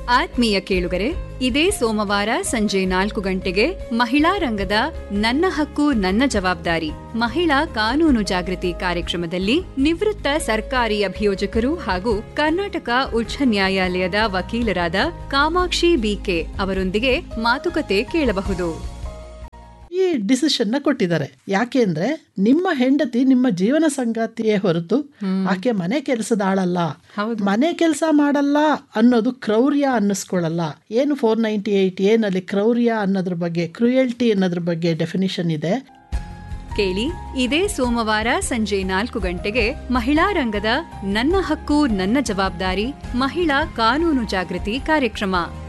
ಆತ್ಮೀಯ ಕೇಳುಗರೆ ಇದೇ ಸೋಮವಾರ ಸಂಜೆ ನಾಲ್ಕು ಗಂಟೆಗೆ ಮಹಿಳಾ ರಂಗದ ನನ್ನ ಹಕ್ಕು ನನ್ನ ಜವಾಬ್ದಾರಿ ಮಹಿಳಾ ಕಾನೂನು ಜಾಗೃತಿ ಕಾರ್ಯಕ್ರಮದಲ್ಲಿ ನಿವೃತ್ತ ಸರ್ಕಾರಿ ಅಭಿಯೋಜಕರು ಹಾಗೂ ಕರ್ನಾಟಕ ಉಚ್ಚ ನ್ಯಾಯಾಲಯದ ವಕೀಲರಾದ ಕಾಮಾಕ್ಷಿ ಬಿಕೆ ಅವರೊಂದಿಗೆ ಮಾತುಕತೆ ಕೇಳಬಹುದು ಈ ಡಿಸಿಷನ್ನ ಕೊಟ್ಟಿದ್ದಾರೆ ಯಾಕೆ ಅಂದ್ರೆ ನಿಮ್ಮ ಹೆಂಡತಿ ನಿಮ್ಮ ಜೀವನ ಸಂಗಾತಿಯೇ ಹೊರತು ಆಕೆ ಮನೆ ಕೆಲಸದ ಆಳಲ್ಲ ಮನೆ ಕೆಲಸ ಮಾಡಲ್ಲ ಅನ್ನೋದು ಕ್ರೌರ್ಯ ಅನ್ನಿಸ್ಕೊಳ್ಳಲ್ಲ ಏನು ಫೋರ್ ನೈಂಟಿ ಏಯ್ಟ್ ಏನಲ್ಲಿ ಕ್ರೌರ್ಯ ಅನ್ನೋದ್ರ ಬಗ್ಗೆ ಕ್ರುಯಲ್ಟಿ ಅನ್ನೋದ್ರ ಬಗ್ಗೆ ಡೆಫಿನಿಷನ್ ಇದೆ ಕೇಳಿ ಇದೇ ಸೋಮವಾರ ಸಂಜೆ ನಾಲ್ಕು ಗಂಟೆಗೆ ಮಹಿಳಾ ರಂಗದ ನನ್ನ ಹಕ್ಕು ನನ್ನ ಜವಾಬ್ದಾರಿ ಮಹಿಳಾ ಕಾನೂನು ಜಾಗೃತಿ ಕಾರ್ಯಕ್ರಮ